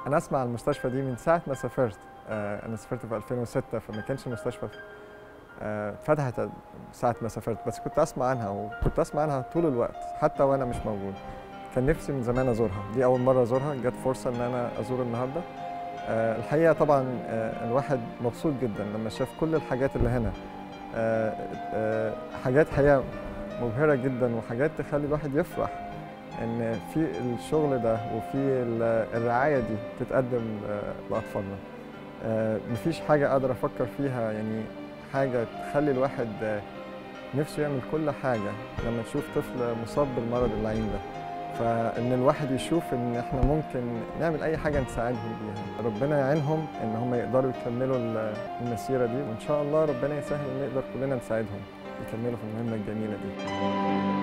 انا اسمع عن المستشفى دي من ساعه ما سافرت آه، انا سافرت في 2006 فما كانش المستشفى آه، اتفتحت ساعه ما سافرت بس كنت اسمع عنها وكنت اسمع عنها طول الوقت حتى وانا مش موجود كان نفسي من زمان ازورها دي اول مره ازورها جت فرصه ان انا ازور النهارده آه، الحقيقه طبعا آه، الواحد مبسوط جدا لما شاف كل الحاجات اللي هنا آه، آه، حاجات حقيقه مبهره جدا وحاجات تخلي الواحد يفرح ان في الشغل ده وفي ال- الرعايه دي تتقدم آه، لاطفالنا آه، مفيش حاجه اقدر افكر فيها يعني حاجه تخلي الواحد آه، نفسه يعمل كل حاجه لما تشوف طفل مصاب بالمرض اللعين ده فان الواحد يشوف ان احنا ممكن نعمل اي حاجه نساعدهم بيها ربنا يعينهم ان هم يقدروا يكملوا ال- المسيره دي وان شاء الله ربنا يسهل ان نقدر كلنا نساعدهم يكملوا في المهمه الجميله دي